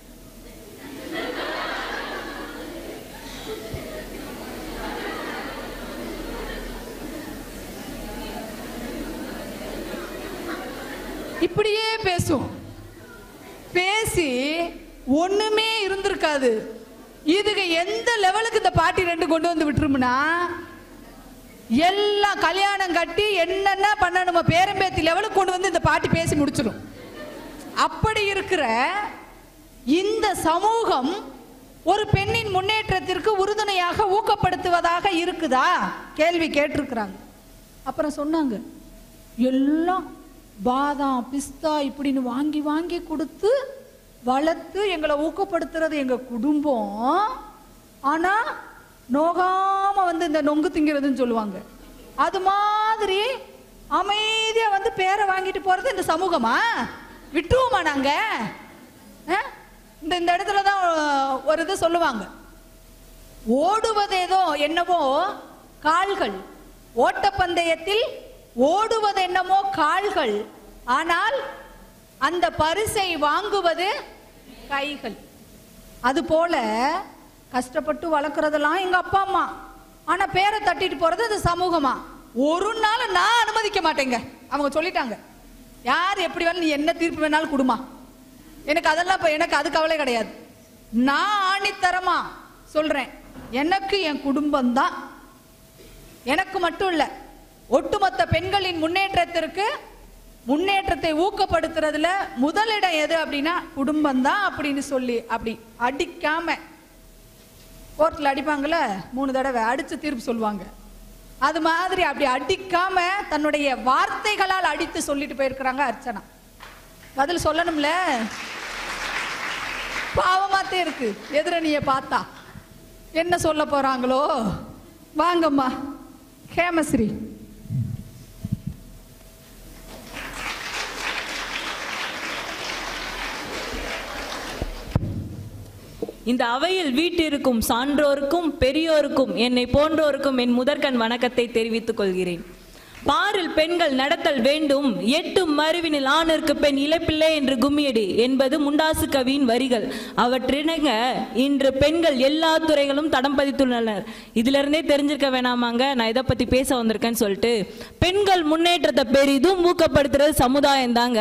இப்படியே பேசும் பேசி ஒண்ணுமே இருந்திருக்காது இதுக்கு எந்த லெவலுக்கு இந்த பாட்டி ரெண்டு கொண்டு வந்து விட்டுருமுனா எல்லாம் கல்யாணம் கட்டி என்னென்ன பண்ணணுமோ பேரம்பேத்தி லெவலுக்கு கொண்டு வந்து இந்த பாட்டி பேசி முடிச்சிடும் அப்படி இருக்கிற இந்த சமூகம் ஒரு பெண்ணின் முன்னேற்றத்திற்கு உறுதுணையாக ஊக்கப்படுத்துவதாக இருக்குதா கேள்வி கேட்டிருக்கிறாங்க அப்புறம் சொன்னாங்க எல்லாம் பாதாம் பிஸ்தா இப்படின்னு வாங்கி வாங்கி கொடுத்து வளர்த்து எங்களை ஊக்கப்படுத்துறது எங்க குடும்பம் ஆனா நோகாம வந்து இந்த நொங்கு திங்கிறதுன்னு சொல்லுவாங்க அது மாதிரி அமைதியா வந்து பேரை வாங்கிட்டு போறது இந்த சமூகமா விட்டுருவோமா நாங்க ஆ? இந்த இந்த இடத்துல தான் ஒரு இது சொல்லுவாங்க ஓடுவதேதோ என்னவோ கால்கள் ஓட்டப்பந்தயத்தில் ஓடுவது என்னமோ கால்கள் ஆனால் அந்த பரிசை வாங்குவது கைகள் அது போல கஷ்டப்பட்டு வளர்க்குறதெல்லாம் எங்க அப்பா அம்மா ஆனா பேரை தட்டிட்டு போறது அது சமூகமா ஒரு நாள் நான் அனுமதிக்க மாட்டேங்க அவங்க சொல்லிட்டாங்க யார் எப்படி வேணாலும் நீ என்ன தீர்ப்பு வேணாலும் கொடுமா எனக்கு அதெல்லாம் இப்ப எனக்கு அது கவலை கிடையாது நான் ஆணித்தரமா சொல்றேன் எனக்கு என் குடும்பம் தான் எனக்கு மட்டும் இல்ல ஒட்டுமொத்த பெண்களின் முன்னேற்றத்திற்கு முன்னேற்றத்தை ஊக்கப்படுத்துறதுல முதலிடம் எது அப்படின்னா குடும்பம் தான் அப்படின்னு சொல்லி அப்படி அடிக்காம கோர்ட்ல அடிப்பாங்கல்ல மூணு தடவை அடிச்சு தீர்ப்பு சொல்லுவாங்க அது மாதிரி அப்படி அடிக்காம தன்னுடைய வார்த்தைகளால் அடித்து சொல்லிட்டு போயிருக்கிறாங்க அர்ச்சனா பதில் சொல்லணும்ல பாவமாத்தே இருக்கு எதிரணிய பார்த்தா என்ன சொல்ல போறாங்களோ வாங்கம்மா ஹேமஸ்ரீ இந்த அவையில் வீட்டிற்கும் சான்றோருக்கும் பெரியோருக்கும் என்னை போன்றோருக்கும் என் முதற்கண் வணக்கத்தை தெரிவித்துக் கொள்கிறேன் பாரில் பெண்கள் நடத்தல் வேண்டும் எட்டும் மறுவினில் ஆணிற்கு பெண் இளப்பிள்ளை என்று கும்மியடி என்பது முண்டாசு கவியின் வரிகள் அவற்றினங்க இன்று பெண்கள் எல்லா துறைகளும் தடம் பதித்துள்ளனர் இதுல இருந்தே தெரிஞ்சிருக்க வேணாமாங்க நான் இதை பத்தி பேச வந்திருக்கேன்னு சொல்லிட்டு பெண்கள் முன்னேற்றத்தை பெரிதும் ஊக்கப்படுத்துறது சமுதாயம் தாங்க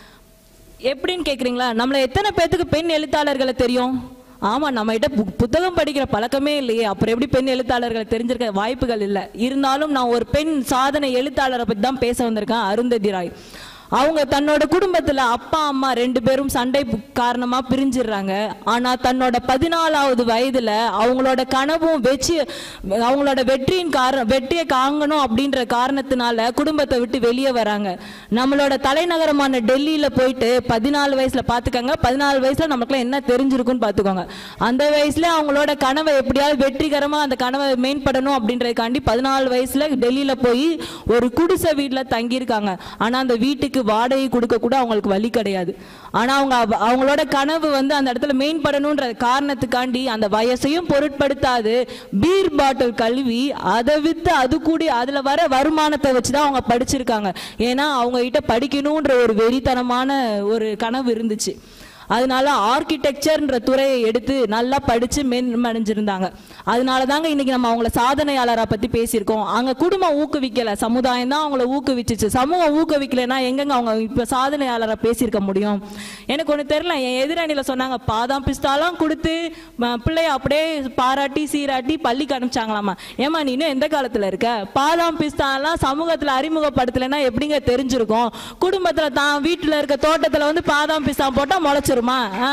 எப்படின்னு கேக்குறீங்களா நம்மள எத்தனை பேத்துக்கு பெண் எழுத்தாளர்களை தெரியும் ஆமா நம்ம கிட்ட பு- புத்தகம் படிக்கிற பழக்கமே இல்லையே அப்புறம் எப்படி பெண் எழுத்தாளர்களை தெரிஞ்சிருக்க வாய்ப்புகள் இல்லை இருந்தாலும் நான் ஒரு பெண் சாதனை எழுத்தாளரை பத்தி தான் பேச வந்திருக்கேன் அருந்ததி ராய் அவங்க தன்னோட குடும்பத்துல அப்பா அம்மா ரெண்டு பேரும் சண்டை பு- காரணமா பிரிஞ்சிடுறாங்க ஆனா தன்னோட பதினாலாவது வயதுல அவங்களோட கனவும் வெற்றி அவங்களோட வெற்றியின் காரணம் வெற்றியை காங்கணும் அப்படின்ற காரணத்தினால குடும்பத்தை விட்டு வெளியே வராங்க நம்மளோட தலைநகரமான டெல்லியில போயிட்டு பதினாலு வயசுல பாத்துக்கோங்க பதினாலு வயசுல நமக்குலாம் என்ன தெரிஞ்சிருக்குன்னு பாத்துக்கோங்க அந்த வயசுல அவங்களோட கனவை எப்படியாவது வெற்றிகரமா அந்த கனவை மேம்படணும் அப்படின்றதுக்காண்டி பதினாலு வயசுல டெல்லியில போய் ஒரு குடிசை வீட்டுல தங்கியிருக்காங்க ஆனா அந்த வீட்டுக்கு வாடகை கொடுக்க கூட அவங்களுக்கு வழி கிடையாது ஆனா அவங்க அவ- அவங்களோட கனவு வந்து அந்த இடத்துல மேம்படணுன்ற காரணத்துக்காண்டி அந்த வயசையும் பொருட்படுத்தாது பீர் பாட்டில் கழுவி அதை வித்து அது கூடி அதுல வர வருமானத்தை வச்சுதான் அவங்க படிச்சிருக்காங்க ஏன்னா அவங்க கிட்ட படிக்கணும்ன்ற ஒரு வெறித்தனமான ஒரு கனவு இருந்துச்சு அதனால ஆர்கிடெக்சர்ன்ற துறையை எடுத்து நல்லா படிச்சு மேன்மடைஞ்சிருந்தாங்க அதனால தாங்க இன்னைக்கு நம்ம அவங்கள சாதனையாளரா பத்தி பேசியிருக்கோம் அங்க குடும்பம் ஊக்குவிக்கல சமுதாயம் தான் அவங்கள ஊக்குவிச்சுச்சு சமூகம் ஊக்குவிக்கலைன்னா எங்கெங்க அவங்க இப்ப சாதனையாளரா பேசியிருக்க முடியும் எனக்கு ஒண்ணு தெரியல என் எதிரணியில சொன்னாங்க பாதாம் பிஸ்தாலாம் கொடுத்து ம- பிள்ளைய அப்படியே பாராட்டி சீராட்டி பள்ளிக்கு அனுப்பிச்சாங்களாமா ஏமா நீ இன்னும் எந்த காலத்துல இருக்க பாதாம் பிஸ்தாலாம் சமூகத்துல அறிமுகப்படுத்தலைன்னா எப்படிங்க தெரிஞ்சிருக்கும் குடும்பத்துல தான் வீட்டுல இருக்க தோட்டத்துல வந்து பாதாம் பிஸ்தா போட்டா முளைச்சிருமா ஆ?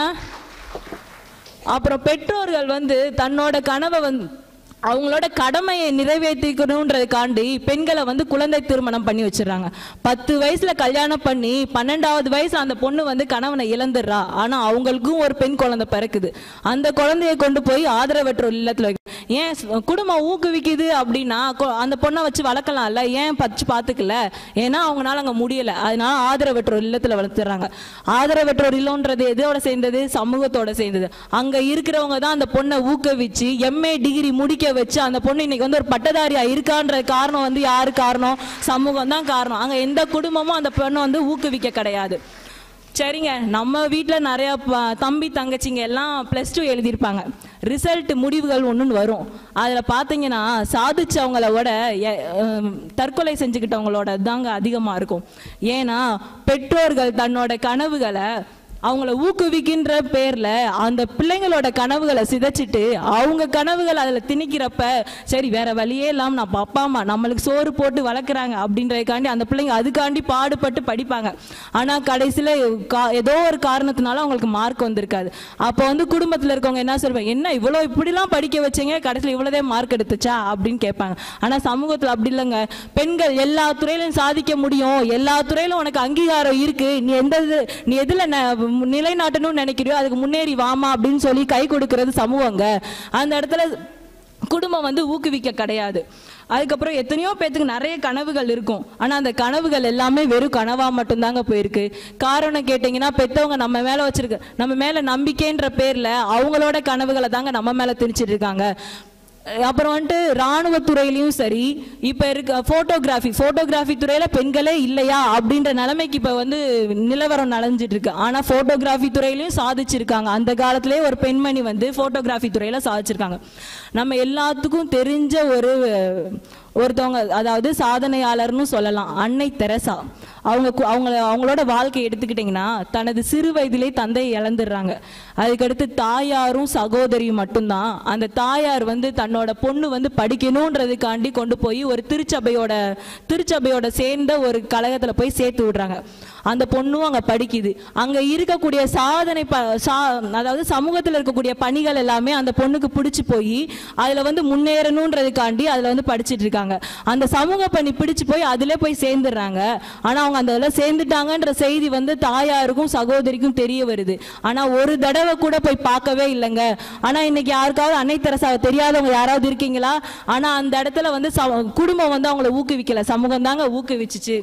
அப்புறம் பெற்றோர்கள் வந்து தன்னோட கனவை வந்து அவங்களோட கடமையை நிறைவேற்றிக்கணுன்றதுக்காண்டி பெண்களை வந்து குழந்தை திருமணம் பண்ணி வச்சிடுறாங்க பத்து வயசுல கல்யாணம் பண்ணி பன்னெண்டாவது வயசுல அந்த பொண்ணு வந்து கணவனை இழந்துடுறா ஆனா அவங்களுக்கும் ஒரு பெண் குழந்தை பிறக்குது அந்த குழந்தையை கொண்டு போய் ஆதரவற்றோர் இல்லத்துல வைக்க ஏன் ஸ்- குடும்பம் ஊக்குவிக்குது அப்படின்னா கொ- அந்த பொண்ணை வச்சு வளர்க்கலாம்ல ஏன் பச்சு பார்த்துக்கல ஏன்னா அவங்களால அங்க முடியல அதனால ஆதரவற்றோர் இல்லத்துல வளர்த்துறாங்க ஆதரவற்றோர் இல்லம்ன்றது எதோட சேர்ந்தது சமூகத்தோட சேர்ந்தது அங்க இருக்கிறவங்க தான் அந்த பொண்ணை ஊக்குவிச்சு எம்ஏ டிகிரி முடிக்க வச்சு அந்த பொண்ணு இன்னைக்கு வந்து ஒரு பட்டதாரியா இருக்கான்ற காரணம் வந்து யாரு காரணம் சமூகம் தான் காரணம் அங்க எந்த குடும்பமும் அந்த பொண்ணை வந்து ஊக்குவிக்க கிடையாது சரிங்க நம்ம வீட்டில் நிறைய ப- தம்பி தங்கச்சிங்க எல்லாம் ப்ளஸ் டூ எழுதியிருப்பாங்க ரிசல்ட் முடிவுகள் ஒன்றுன்னு வரும் அதில் பார்த்தீங்கன்னா சாதிச்சவங்கள விட எ- அஹ் தற்கொலை செஞ்சுக்கிட்டவங்களோட தாங்க அதிகமாக இருக்கும் ஏன்னா பெற்றோர்கள் தன்னோட கனவுகளை அவங்கள ஊக்குவிக்கின்ற பேர்ல அந்த பிள்ளைங்களோட கனவுகளை சிதைச்சிட்டு அவங்க கனவுகள் அதுல திணிக்கிறப்ப சரி வேற வழியே இல்லாம நம்ம அப்பா அம்மா நம்மளுக்கு சோறு போட்டு வளர்க்குறாங்க அப்படின்றதுக்காண்டி அந்த பிள்ளைங்க அதுக்காண்டி பாடுபட்டு படிப்பாங்க ஆனா கடைசியில கா- ஏதோ ஒரு காரணத்தினால அவங்களுக்கு மார்க் வந்திருக்காது அப்போ வந்து குடும்பத்துல இருக்கவங்க என்ன சொல்லுவாங்க என்ன இவ்வளோ இப்படிலாம் படிக்க வச்சீங்க கடைசியில் இவ்வளோதே மார்க் எடுத்துச்சா அப்படின்னு கேட்பாங்க ஆனா சமூகத்துல அப்படி இல்லைங்க பெண்கள் எல்லா துறையிலும் சாதிக்க முடியும் எல்லா துறையிலும் உனக்கு அங்கீகாரம் இருக்கு நீ எந்த இது- நீ எதுல ந- நிலைநாட்டணும்னு நினைக்கிறியோ அதுக்கு முன்னேறி வாமா அப்படின்னு சொல்லி கை கொடுக்கறது சமூகங்க அந்த இடத்துல குடும்பம் வந்து ஊக்குவிக்க கிடையாது அதுக்கப்புறம் எத்தனையோ பேத்துக்கு நிறைய கனவுகள் இருக்கும் ஆனா அந்த கனவுகள் எல்லாமே வெறும் கனவா மட்டும்தாங்க போயிருக்கு காரணம் கேட்டீங்கன்னா பெத்தவங்க நம்ம மேல வச்சிருக்க நம்ம மேல நம்பிக்கைன்ற பேர்ல அவங்களோட கனவுகளை தாங்க நம்ம மேல திணிச்சிட்டு இருக்காங்க அப்புறம் வந்துட்டு ராணுவத்துறையிலயும் சரி இப்ப இருக்க போட்டோகிராஃபி போட்டோகிராஃபி துறையில பெண்களே இல்லையா அப்படின்ற நிலைமைக்கு இப்ப வந்து நிலவரம் நடந்துட்டு இருக்கு ஆனா போட்டோகிராஃபி துறையிலயும் சாதிச்சிருக்காங்க அந்த காலத்திலேயே ஒரு பெண்மணி வந்து போட்டோகிராஃபி துறையில சாதிச்சிருக்காங்க நம்ம எல்லாத்துக்கும் தெரிஞ்ச ஒரு ஒருத்தவங்க அதாவது சாதனையாளர்னு சொல்லலாம் அன்னை தெரசா அவங்க கு- அவங்க அவங்களோட வாழ்க்கையை எடுத்துக்கிட்டிங்கன்னா தனது சிறு வயதிலே தந்தையை இழந்துடுறாங்க அதுக்கடுத்து தாயாரும் சகோதரியும் மட்டும்தான் அந்த தாயார் வந்து தன்னோட பொண்ணு வந்து படிக்கணுன்றதுக்காண்டி கொண்டு போய் ஒரு திருச்சபையோட திருச்சபையோட சேர்ந்த ஒரு கழகத்துல போய் சேர்த்து விடுறாங்க அந்த பொண்ணும் அங்க படிக்குது அங்க இருக்கக்கூடிய சாதனை ப சா அதாவது சமூகத்துல இருக்கக்கூடிய பணிகள் எல்லாமே அந்த பொண்ணுக்கு பிடிச்சு போய் அதுல வந்து முன்னேறணுன்றதுக்காண்டி அதுல வந்து படிச்சிட்டு இருக்காங்க அந்த சமூக பணி பிடிச்சு போய் அதுல போய் சேர்ந்துடுறாங்க ஆனா அவங்க அந்த இதுல சேர்ந்துட்டாங்கன்ற செய்தி வந்து தாயாருக்கும் சகோதரிக்கும் தெரிய வருது ஆனா ஒரு தடவை கூட போய் பார்க்கவே இல்லைங்க ஆனா இன்னைக்கு யாருக்காவது அன்னை தெரசாவை தெரியாதவங்க யாராவது இருக்கீங்களா ஆனா அந்த இடத்துல வந்து ச- குடும்பம் வந்து அவங்கள ஊக்குவிக்கல சமூகம் தாங்க ஊக்குவிச்சுச்சு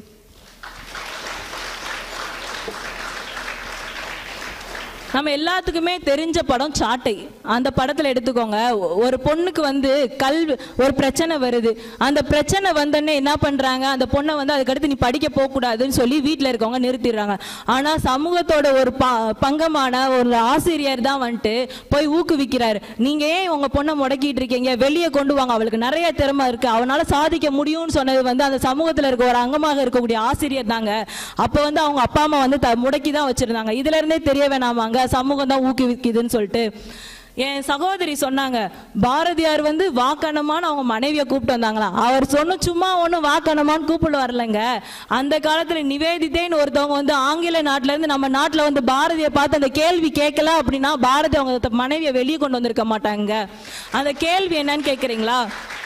நம்ம எல்லாத்துக்குமே தெரிஞ்ச படம் சாட்டை அந்த படத்துல எடுத்துக்கோங்க ஒ- ஒரு பொண்ணுக்கு வந்து கல்வி ஒரு பிரச்சனை வருது அந்த பிரச்சனை வந்தோடனே என்ன பண்றாங்க அந்த பொண்ணை வந்து அதுக்கடுத்து நீ படிக்க போக கூடாதுன்னு சொல்லி வீட்ல இருக்கவங்க நிறுத்திடுறாங்க ஆனா சமூகத்தோட ஒரு ப- பங்கமான ஒரு ஆசிரியர் தான் வந்துட்டு போய் ஊக்குவிக்கிறாரு நீங்க ஏன் உங்க பொண்ணை முடக்கிட்டு இருக்கீங்க வெளியே கொண்டு வாங்க அவளுக்கு நிறைய திறமை இருக்கு அவனால சாதிக்க முடியும்னு சொன்னது வந்து அந்த சமூகத்துல இருக்க ஒரு அங்கமாக இருக்கக்கூடிய ஆசிரியர் தாங்க அப்ப வந்து அவங்க அப்பா அம்மா வந்து த- முடக்கி தான் வச்சிருந்தாங்க இதுல இருந்தே தெரிய வேணாமாங்க சமூகம் தான் ஊக்குவிக்குதுன்னு சொல்லிட்டு என் சகோதரி சொன்னாங்க பாரதியார் வந்து வாக்கணமான்னு அவங்க மனைவியை கூப்பிட்டு வந்தாங்களாம் அவர் சொன்ன சும்மா ஒன்றும் வாக்கணமான்னு கூப்பிட்டு வரலங்க அந்த காலத்துல நிவேதிதேன்னு ஒருத்தவங்க வந்து ஆங்கில நாட்டுல இருந்து நம்ம நாட்டுல வந்து பாரதியை பார்த்து அந்த கேள்வி கேட்கல அப்படின்னா பாரதி அவங்க த- மனைவியை வெளியே கொண்டு வந்திருக்க மாட்டாங்க அந்த கேள்வி என்னன்னு கேக்குறீங்களா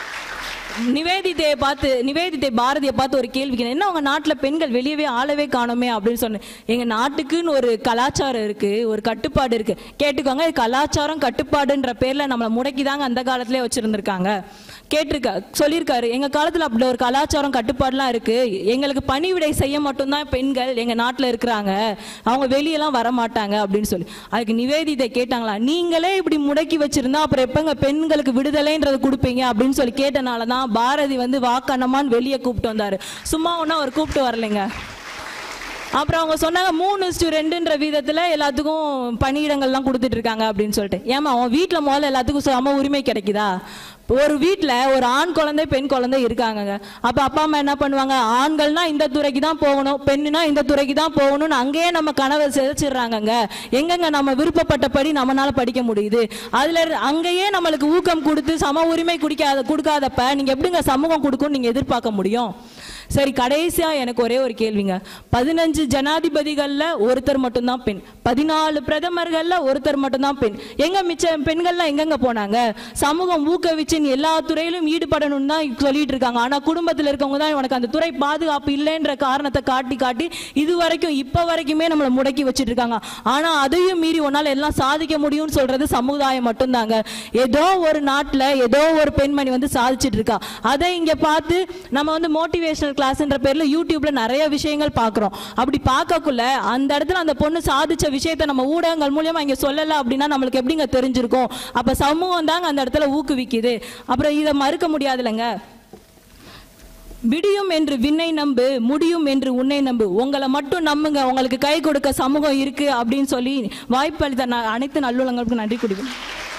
நிவேதிதையை பார்த்து நிவேதிதை பாரதியை பார்த்து ஒரு கேள்வி கேட்டேன். என்ன உங்க நாட்டுல பெண்கள் வெளியவே ஆளவே காணோமே அப்படின்னு சொன்னேன் எங்க நாட்டுக்குன்னு ஒரு கலாச்சாரம் இருக்கு ஒரு கட்டுப்பாடு இருக்கு கேட்டுக்கோங்க இது கலாச்சாரம் கட்டுப்பாடுன்ற பேர்ல நம்மளை முடக்கிதாங்க அந்த காலத்திலே வச்சிருந்திருக்காங்க கேட்டிருக்கா சொல்லியிருக்காரு எங்க காலத்துல அப்படி ஒரு கலாச்சாரம் கட்டுப்பாடுலாம் இருக்கு எங்களுக்கு பணிவிடை செய்ய மட்டும்தான் பெண்கள் எங்க நாட்டுல இருக்கிறாங்க அவங்க வெளியெல்லாம் வர மாட்டாங்க அப்படின்னு சொல்லி அதுக்கு நிவேதிதை கேட்டாங்களா நீங்களே இப்படி முடக்கி வச்சிருந்தா அப்புறம் எப்பங்க பெண்களுக்கு விடுதலைன்றது கொடுப்பீங்க அப்படின்னு சொல்லி கேட்டனால தான் பாரதி வந்து வாக்கண்ணமான்னு வெளியே கூப்பிட்டு வந்தாரு சும்மா ஒன்றும் அவர் கூப்பிட்டு வரலைங்க அப்புறம் அவங்க சொன்னாங்க மூணு டு ரெண்டுன்ற விதத்துல எல்லாத்துக்கும் பணியிடங்கள்லாம் கொடுத்துட்டு இருக்காங்க அப்படின்னு சொல்லிட்டு ஏமா அவன் வீட்ல முதல்ல எல்லாத்துக்கும் சம உரிமை கிடைக்குதா ஒரு வீட்ல ஒரு ஆண் குழந்தை பெண் குழந்தை இருக்காங்கங்க அப்ப அப்பா அம்மா என்ன பண்ணுவாங்க ஆண்கள்னா இந்த துறைக்கு தான் போகணும் பெண்ணுனா இந்த துறைக்கு தான் போகணும்னு அங்கேயே நம்ம கனவை சிதைச்சிடுறாங்கங்க எங்கங்க நம்ம விருப்பப்பட்டபடி நம்மனால படிக்க முடியுது அதுல இரு- அங்கேயே நம்மளுக்கு ஊக்கம் கொடுத்து சம உரிமை குடிக்காத கொடுக்காதப்ப நீங்க எப்படிங்க சமூகம் கொடுக்கும்னு நீங்க எதிர்பார்க்க முடியும் சரி கடைசியா எனக்கு ஒரே ஒரு கேள்விங்க பதினஞ்சு ஜனாதிபதிகள்ல ஒருத்தர் மட்டும்தான் பெண் பதினாலு பிரதமர்கள்ல ஒருத்தர் மட்டும்தான் பெண் எங்க மிச்ச பெண்கள்லாம் எங்கெங்க போனாங்க சமூகம் ஊக்குவிச்சு நீ எல்லா துறையிலும் ஈடுபடணும்னு தான் சொல்லிட்டு இருக்காங்க ஆனா குடும்பத்துல இருக்கவங்க தான் உனக்கு அந்த துறை பாதுகாப்பு இல்லைன்ற காரணத்தை காட்டி காட்டி இது வரைக்கும் இப்ப வரைக்குமே நம்மளை முடக்கி வச்சிட்டு இருக்காங்க ஆனா அதையும் மீறி உன்னால எல்லாம் சாதிக்க முடியும்னு சொல்றது சமுதாயம் மட்டும்தாங்க ஏதோ ஒரு நாட்டுல ஏதோ ஒரு பெண்மணி வந்து சாதிச்சிட்டு இருக்கா அதை இங்க பார்த்து நம்ம வந்து மோட்டிவேஷனல் கிளாஸ்ன்ற பேர்ல யூடியூப்ல நிறைய விஷயங்கள் பார்க்குறோம் அப்படி பார்க்கக்குள்ள அந்த இடத்துல அந்த பொண்ணு சாதிச்ச விஷயத்தை நம்ம ஊடகங்கள் மூலியமா இங்க சொல்லல அப்படின்னா நம்மளுக்கு எப்படிங்க தெரிஞ்சிருக்கும் அப்ப சமூகம் தாங்க அந்த இடத்துல ஊக்குவிக்குது அப்புறம் இதை மறுக்க முடியாதுலங்க விடியும் என்று விண்ணை நம்பு முடியும் என்று உன்னை நம்பு உங்களை மட்டும் நம்புங்க உங்களுக்கு கை கொடுக்க சமூகம் இருக்கு அப்படின்னு சொல்லி வாய்ப்பு அளித்த ந- அனைத்து நல்லுள்ளங்களுக்கும் நன்றி குடிக்கும்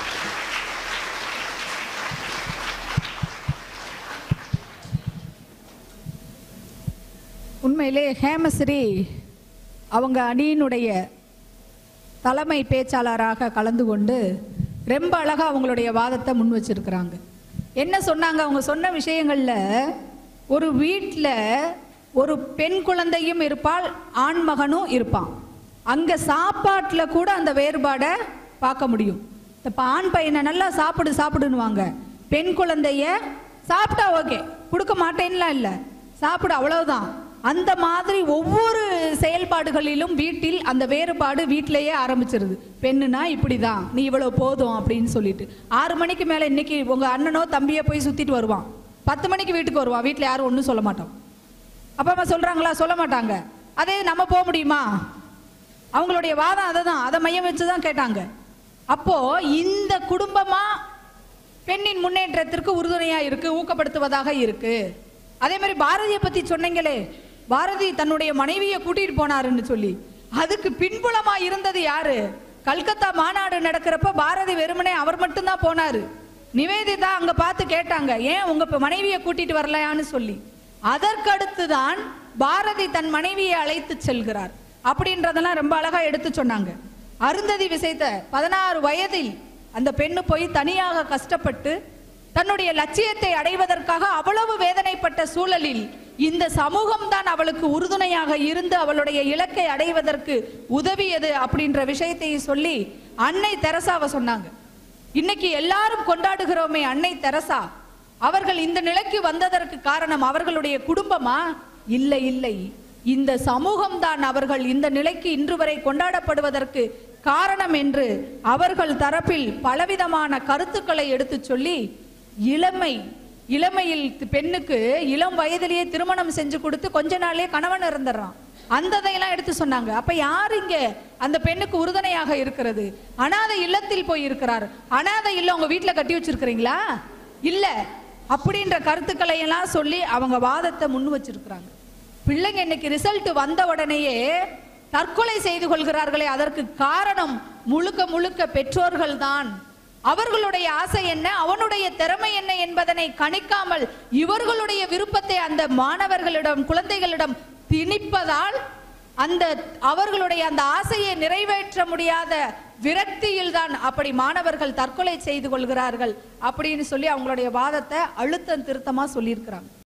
உண்மையிலே ஹேமஸ்ரீ அவங்க அணியினுடைய தலைமை பேச்சாளராக கலந்து கொண்டு ரொம்ப அழகா அவங்களுடைய வாதத்தை முன் வச்சிருக்கிறாங்க என்ன சொன்னாங்க அவங்க சொன்ன விஷயங்கள்ல ஒரு வீட்டில் ஒரு பெண் குழந்தையும் இருப்பாள் ஆண் மகனும் இருப்பான் அங்க சாப்பாட்டுல கூட அந்த வேறுபாடை பார்க்க முடியும் இப்ப ஆண் பையனை நல்லா சாப்பிடு சாப்பிடுன்னுவாங்க பெண் குழந்தைய சாப்பிட்டா ஓகே கொடுக்க மாட்டேன்லாம் இல்லை சாப்பிடு அவ்வளவுதான் அந்த மாதிரி ஒவ்வொரு செயல்பாடுகளிலும் வீட்டில் அந்த வேறுபாடு வீட்டிலேயே ஆரம்பிச்சிருது பெண்ணுனா இப்படிதான் நீ இவ்வளவு போதும் அப்படின்னு சொல்லிட்டு ஆறு மணிக்கு மேல இன்னைக்கு உங்க அண்ணனோ தம்பியோ போய் சுத்திட்டு வருவான் பத்து மணிக்கு வீட்டுக்கு வருவான் வீட்டில் யாரும் ஒன்றும் சொல்ல மாட்டோம் அப்பா அம்மா சொல்றாங்களா சொல்ல மாட்டாங்க அதே நம்ம போக முடியுமா அவங்களுடைய வாதம் அதை தான் அதை மையம் வச்சு தான் கேட்டாங்க அப்போ இந்த குடும்பமா பெண்ணின் முன்னேற்றத்திற்கு உறுதுணையா இருக்கு ஊக்கப்படுத்துவதாக இருக்கு அதே மாதிரி பாரதியை பத்தி சொன்னீங்களே பாரதி தன்னுடைய மனைவியை கூட்டிட்டு போனாருன்னு சொல்லி அதுக்கு பின்புலமா இருந்தது யாரு கல்கத்தா மாநாடு நடக்கிறப்ப பாரதி வெறுமனே அவர் மட்டும்தான் போனாரு நிவேதிதா அங்க பார்த்து கேட்டாங்க ஏன் உங்க இப்ப மனைவியை கூட்டிட்டு வரலையான்னு சொல்லி அதற்கடுத்துதான் பாரதி தன் மனைவியை அழைத்து செல்கிறார் அப்படின்றதெல்லாம் ரொம்ப அழகா எடுத்து சொன்னாங்க அருந்ததி விசைத்த பதினாறு வயதில் அந்த பெண்ணு போய் தனியாக கஷ்டப்பட்டு தன்னுடைய லட்சியத்தை அடைவதற்காக அவ்வளவு வேதனைப்பட்ட சூழலில் இந்த சமூகம் தான் அவளுக்கு உறுதுணையாக இருந்து அவளுடைய இலக்கை அடைவதற்கு உதவியது அப்படின்ற விஷயத்தை சொல்லி அன்னை தெரசாவை சொன்னாங்க இன்னைக்கு எல்லாரும் கொண்டாடுகிறோமே அன்னை தெரசா அவர்கள் இந்த நிலைக்கு வந்ததற்கு காரணம் அவர்களுடைய குடும்பமா இல்லை இல்லை இந்த சமூகம் தான் அவர்கள் இந்த நிலைக்கு இன்று வரை கொண்டாடப்படுவதற்கு காரணம் என்று அவர்கள் தரப்பில் பலவிதமான கருத்துக்களை எடுத்துச் சொல்லி இளமை இளமையில் பெண்ணுக்கு இளம் வயதிலேயே திருமணம் செஞ்சு கொடுத்து கொஞ்ச நாளே கணவன் இறந்துடுறான் அந்ததையெல்லாம் எடுத்து சொன்னாங்க அப்ப யார் இங்க அந்த பெண்ணுக்கு உறுதுணையாக இருக்கிறது அனாதை இல்லத்தில் போய் இருக்கிறார் அனாதை இல்ல உங்க வீட்டுல கட்டி வச்சிருக்கிறீங்களா இல்ல அப்படின்ற கருத்துக்களை எல்லாம் சொல்லி அவங்க வாதத்தை முன் வச்சிருக்கிறாங்க பிள்ளைங்க இன்னைக்கு ரிசல்ட் வந்த உடனேயே தற்கொலை செய்து கொள்கிறார்களே அதற்கு காரணம் முழுக்க முழுக்க பெற்றோர்கள் தான் அவர்களுடைய ஆசை என்ன அவனுடைய திறமை என்ன என்பதனை கணிக்காமல் இவர்களுடைய விருப்பத்தை அந்த மாணவர்களிடம் குழந்தைகளிடம் திணிப்பதால் அந்த அவர்களுடைய அந்த ஆசையை நிறைவேற்ற முடியாத விரக்தியில் தான் அப்படி மாணவர்கள் தற்கொலை செய்து கொள்கிறார்கள் அப்படின்னு சொல்லி அவங்களுடைய வாதத்தை அழுத்தம் திருத்தமா சொல்லியிருக்கிறாங்க